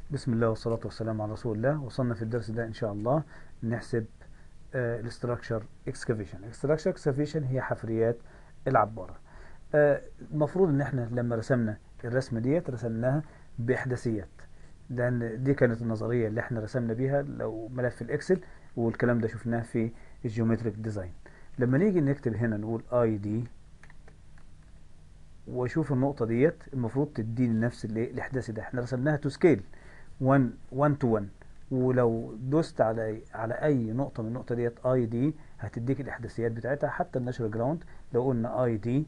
بسم الله والصلاة والسلام على رسول الله وصلنا في الدرس ده إن شاء الله نحسب الاستراكشر اكسكافيشن الاستراكشر اكسكافيشن هي حفريات العبارة آه، المفروض ان احنا لما رسمنا الرسمة ديت رسمناها بإحداثيات لأن دي كانت النظرية اللي احنا رسمنا بيها لو ملف الإكسل والكلام ده شفناه في الجيومتريك ديزاين لما نيجي نكتب هنا نقول اي دي واشوف النقطة ديت المفروض تديني نفس الايه الاحداثي ده احنا رسمناها تو سكيل 1 1 تو 1 ولو دوست على على اي نقطة من النقطة ديت اي دي هتديك الاحداثيات بتاعتها حتى الناشونال جراوند لو قلنا اي دي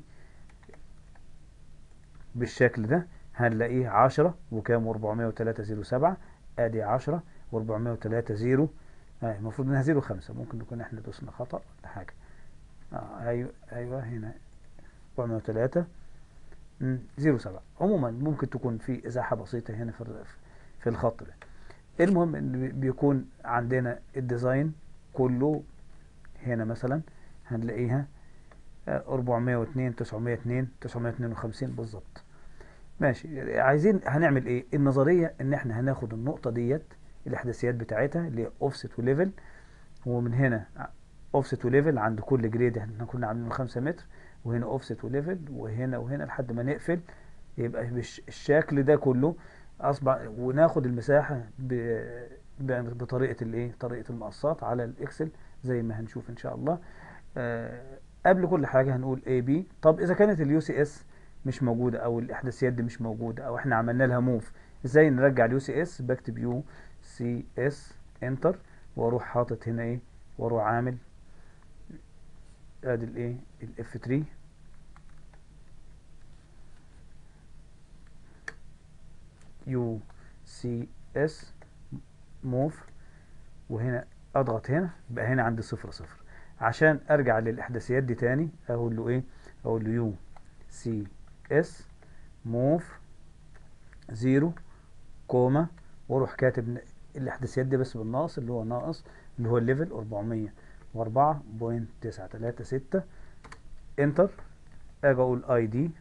بالشكل ده هنلاقيه 10 وكام و403.07 ادي 10 و403 0 آه المفروض انها 0 5 ممكن نكون احنا دوسنا خطأ ولا حاجة آه ايوه ايوه هنا 403 زيرو سبعة عموما ممكن تكون في ازاحة بسيطة هنا في في الخط ده المهم ان بيكون عندنا الديزاين كله هنا مثلا هنلاقيها 402 902 952 بالظبط ماشي عايزين هنعمل ايه النظرية ان احنا هناخد النقطة ديت الاحداثيات بتاعتها اللي هي اوفست وليفل ومن هنا اوفست وليفل عند كل جريد احنا كنا عاملينه 5 متر وهنا اوفست وليفل وهنا وهنا لحد ما نقفل يبقى الشكل ده كله اصبح وناخد المساحه بطريقه الايه طريقه المقصات على الاكسل زي ما هنشوف ان شاء الله أه قبل كل حاجه هنقول اي بي طب اذا كانت اليو سي اس مش موجوده او الاحداثيات دي مش موجوده او احنا عملنا لها موف ازاي نرجع اليو سي اس بكتب يو سي اس انتر واروح حاطط هنا ايه واروح عامل ادي الايه الاف 3 يو سي اس موف وهنا اضغط هنا بقى هنا عندي صفر صفر عشان ارجع للاحداثيات دي تاني اقول له ايه اقول له يو سي اس موف زيرو كوما واروح كاتب الاحداثيات دي بس بالناقص اللي هو ناقص اللي هو الليفل 404.936 انتر اجي اقول اي دي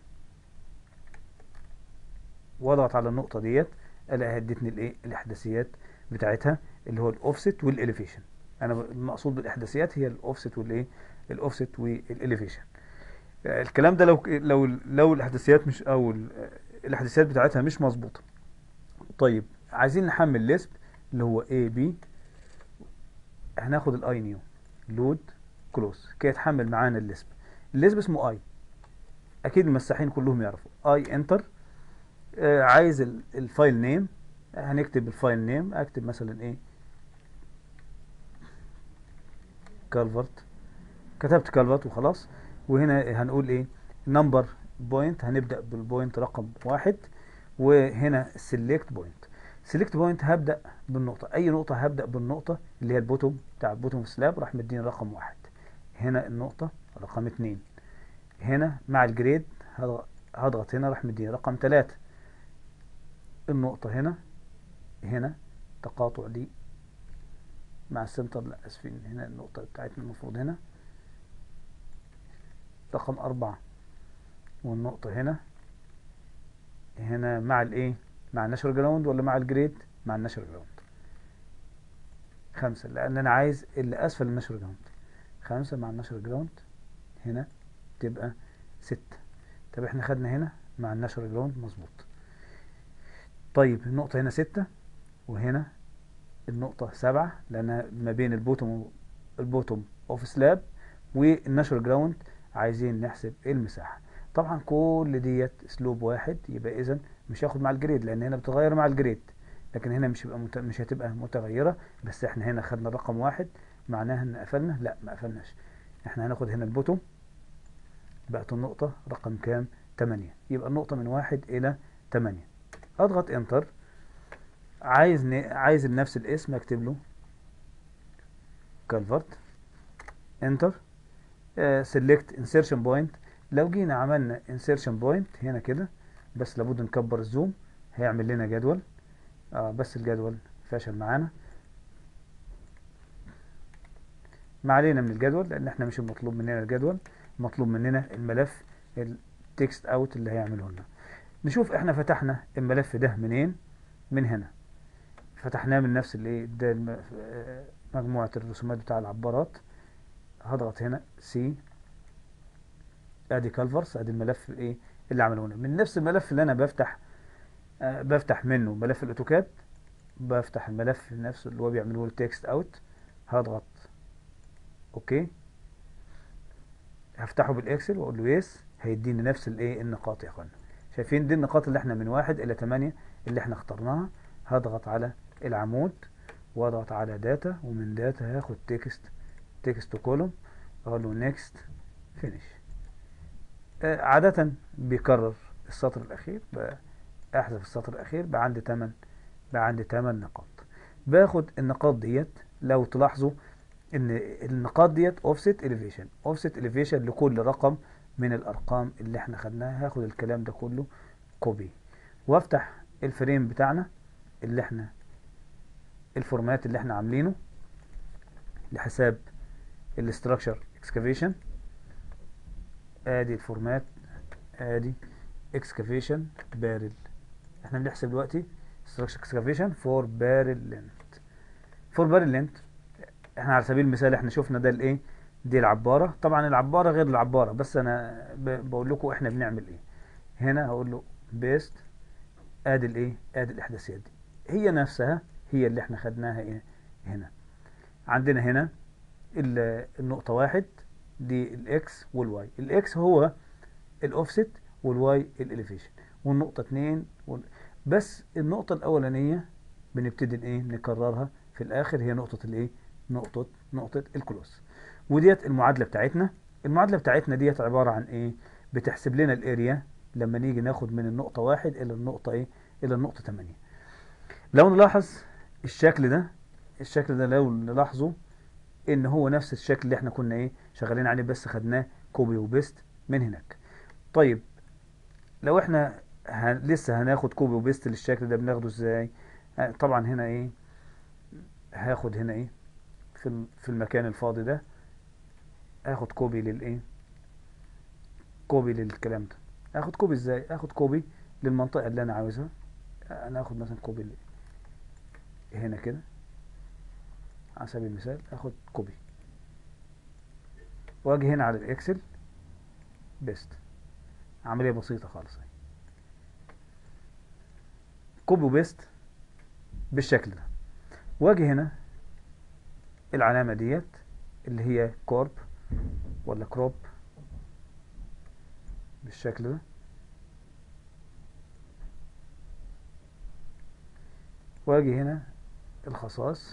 واضغط على النقطة ديت الاقي هدتني الايه الاحداثيات بتاعتها اللي هو الاوفست والاليفيشن انا المقصود بالاحداثيات هي الاوفست والايه الاوفست والاليفيشن الكلام ده لو لو لو الاحداثيات مش او الاحداثيات بتاعتها مش مظبوطه طيب عايزين نحمل ليسب اللي هو اي بي هناخد الاي نيو لود كلوز كده يتحمل معانا الليسب الليسب اسمه اي اكيد المساحين كلهم يعرفوا اي انتر آه عايز الفايل نيم هنكتب الفايل نيم اكتب مثلا ايه كالفرت كتبت كالفرت وخلاص وهنا هنقول ايه نمبر بوينت هنبدأ بالبوينت رقم واحد وهنا سيلكت بوينت سيلكت بوينت هبدأ بالنقطة أي نقطة هبدأ بالنقطة اللي هي البوتوم بتاع البوتوم سلاب راح مديني رقم واحد هنا النقطة رقم اتنين هنا مع الجريد هضغط هنا راح مديني رقم تلاتة النقطة هنا هنا تقاطع دي مع السنتر لا اسفين هنا النقطة بتاعتنا المفروض هنا رقم أربعة والنقطة هنا هنا مع الايه مع النشر جراوند ولا مع الجريد مع النشر جراوند خمسة لأن أنا عايز اللي أسفل النشر جراوند خمسة مع النشر جراوند هنا تبقى ستة طب احنا خدنا هنا مع النشر جراوند مظبوط طيب النقطة هنا ستة وهنا النقطة سبعة لأنها ما بين البوتوم البوتوم اوف سلاب والنشر جراوند عايزين نحسب المساحة طبعا كل ديت اسلوب واحد يبقى اذا مش هاخد مع الجريد لان هنا بتغير مع الجريد لكن هنا مش هيبقى مت... مش هتبقى متغيره بس احنا هنا خدنا الرقم واحد معناها ان قفلنا لا ما قفلناش احنا هناخد هنا البوتوم بقت النقطه رقم كام 8 يبقى النقطه من واحد الى 8 اضغط انتر عايز ن... عايز نفس الاسم اكتب له كالفرت انتر سيلكت انسيرشن بوينت لو جينا عملنا insertion point هنا كده بس لابد نكبر الزوم هيعمل لنا جدول آه بس الجدول فشل معانا ما علينا من الجدول لان احنا مش المطلوب مننا الجدول مطلوب مننا الملف التكست اوت اللي هيعمله لنا نشوف احنا فتحنا الملف ده منين من هنا فتحناه من نفس الايه ده الم- آه، مجموعة الرسومات بتاع العبارات هضغط هنا سي ادي كالفرس ادي الملف الايه اللي عمله هنا من نفس الملف اللي انا بفتح آه، بفتح منه ملف الاوتوكاد بفتح الملف نفسه اللي هو بيعمله لي تكست اوت هضغط اوكي هفتحه بالاكسل واقول له يس هيديني نفس الايه النقاط يا اخوانا شايفين دي النقاط اللي احنا من واحد الى تمانية اللي احنا اخترناها هضغط على العمود واضغط على داتا ومن داتا هاخد تكست تكست كولوم اقول له نيكست فينيش عادة بيكرر السطر الاخير بقى احذف السطر الاخير بقى عندي 8 بقى عندي 8 نقاط باخد النقاط ديت لو تلاحظوا ان النقاط ديت اوفست اليفيشن اوفست اليفيشن لكل رقم من الارقام اللي احنا خدناها هاخد الكلام ده كله كوبي وافتح الفريم بتاعنا اللي احنا الفورمات اللي احنا عاملينه لحساب الاستراكشر اكسكافيشن ادي الفورمات ادي اكسكافيشن بارل احنا بنحسب دلوقتي structure excavation for barrel length for barrel length احنا على سبيل المثال احنا شفنا ده الايه دي العبارة طبعا العبارة غير العبارة بس انا ب- بقول لكم احنا بنعمل ايه هنا هقول له بيست ادي الايه ادي الاحداثيات دي هي نفسها هي اللي احنا خدناها ايه هنا عندنا هنا ال- النقطة واحد دي الاكس والواي الاكس هو الاوفست والواي الاليفيشن والنقطة اتنين وال... بس النقطة الأولانية بنبتدي ايه نكررها في الآخر هي نقطة الايه نقطة نقطة الكلوس وديت المعادلة بتاعتنا المعادلة بتاعتنا ديت عبارة عن ايه بتحسب لنا الاريا لما نيجي ناخد من النقطة واحد إلى النقطة ايه إلى النقطة تمانية لو نلاحظ الشكل ده الشكل ده لو نلاحظه ان هو نفس الشكل اللي احنا كنا ايه شغالين عليه بس خدناه كوبي وبيست من هناك طيب لو احنا هن لسه هناخد كوبي وبيست للشكل ده بناخده ازاي ها، طبعا هنا ايه هاخد هنا ايه في ال- في المكان الفاضي ده اخد كوبي للايه كوبي للكلام ده اخد كوبي ازاي اخد كوبي للمنطقة اللي انا عاوزها انا اخد مثلا كوبي ل- هنا كده على سبيل المثال اخد كوبي واجي هنا على الاكسل بيست عملية بسيطة خالص اهي. كوبي وبيست بالشكل ده واجي هنا العلامة ديت اللي هي كورب ولا كروب بالشكل ده واجي هنا الخصائص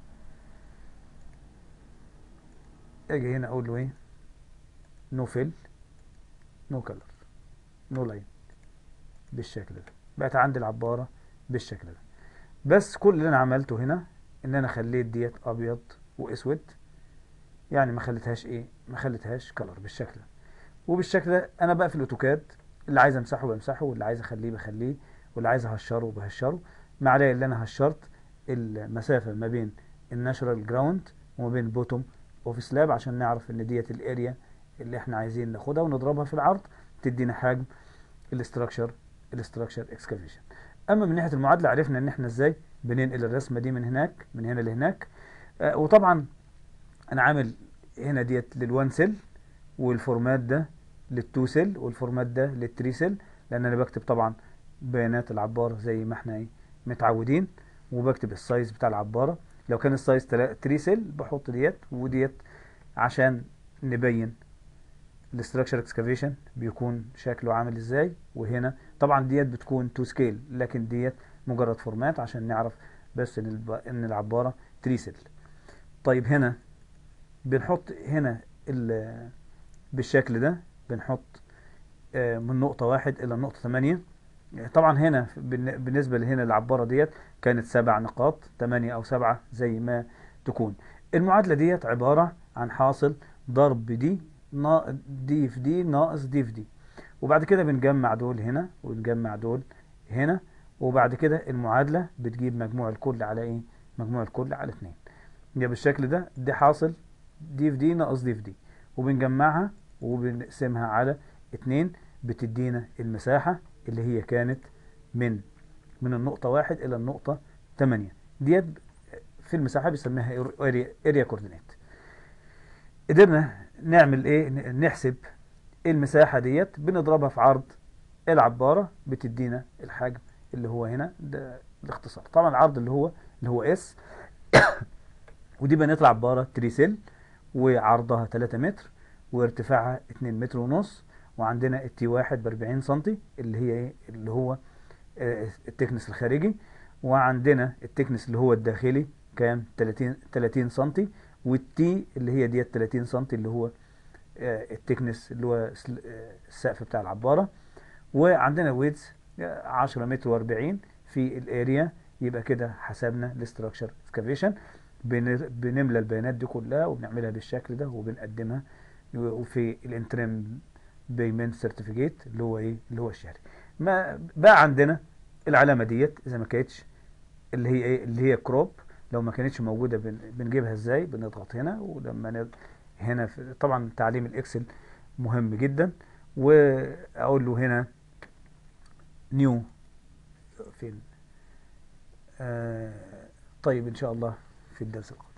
اجي هنا اقول له ايه نو فيل نو كلر نو لاين بالشكل ده بقت عندي العبارة بالشكل ده بس كل اللي انا عملته هنا ان انا خليت ديت ابيض واسود يعني ما خليتهاش ايه ما خليتهاش كلر بالشكل ده وبالشكل ده انا بقى في الاوتوكاد اللي عايز امسحه بمسحه واللي عايز اخليه بخليه واللي عايز اهشره بهشره ما عليه اللي انا هشرت المسافة ما بين الناشونال جراوند وما بين البوتوم اوف سلاب عشان نعرف ان ديت الاريا اللي احنا عايزين ناخدها ونضربها في العرض تدينا حجم الاستراكشر الاستراكشر اكسكافيشن اما من ناحيه المعادله عرفنا ان احنا ازاي بننقل الرسمه دي من هناك من هنا لهناك آه وطبعا انا عامل هنا ديت للوان سيل والفورمات ده للتو سيل والفورمات ده للتري سيل لان انا بكتب طبعا بيانات العباره زي ما احنا ايه متعودين وبكتب السايز بتاع العباره لو كان السايز 3 سيل بحط ديت وديت عشان نبين الاستراكشر اكسكافيشن بيكون شكله عامل ازاي وهنا طبعا ديت بتكون تو سكيل لكن ديت مجرد فورمات عشان نعرف بس ان الب... ان العباره 3 سيل طيب هنا بنحط هنا ال... بالشكل ده بنحط آه، من نقطة واحد إلى نقطة ثمانية طبعا هنا بالن- بالنسبة لهنا العبارة ديت كانت سبع نقاط تمانية أو سبعة زي ما تكون المعادلة ديت عبارة عن حاصل ضرب دي نا- دي في دي ناقص دي في دي وبعد كده بنجمع دول هنا ونجمع دول هنا وبعد كده المعادلة بتجيب مجموع الكل على ايه مجموع الكل على اتنين يبقى بالشكل ده دي حاصل دي في دي ناقص دي في دي وبنجمعها وبنقسمها على اتنين بتدينا المساحة اللي هي كانت من من النقطة واحد إلى النقطة تمانية ديت في المساحه بيسميها اريا كوردينيت قدرنا نعمل ايه ن- نحسب المساحه ديت بنضربها في عرض العباره بتدينا الحجم اللي هو هنا ده الاختصار طبعا العرض اللي هو اللي هو اس ودي بنطلع عباره تريسيل وعرضها 3 متر وارتفاعها 2 متر ونص وعندنا التي واحد ب 40 سنتي اللي هي ايه اللي هو آه، التكنس الخارجي وعندنا التكنس اللي هو الداخلي كام 30 30 سنتي والتي اللي هي ديت 30 سنتي اللي هو آه، التكنس اللي هو سل- آه، السقف بتاع العبارة وعندنا ويدز 10 متر و40 في الاريا يبقى كده حسبنا الاستراكشر اكسكافيشن بنملى البيانات دي كلها وبنعملها بالشكل ده وبنقدمها وفي الانترم بيمنت سيرتيفيكيت اللي هو ايه اللي هو الشهري ما بقى عندنا العلامه ديت اذا ما كانتش اللي هي ايه اللي هي كروب لو ما كانتش موجوده بن بنجيبها ازاي بنضغط هنا ولما ن- هنا في طبعا تعليم الاكسل مهم جدا واقول له هنا نيو فين آه طيب ان شاء الله في الدرس القادم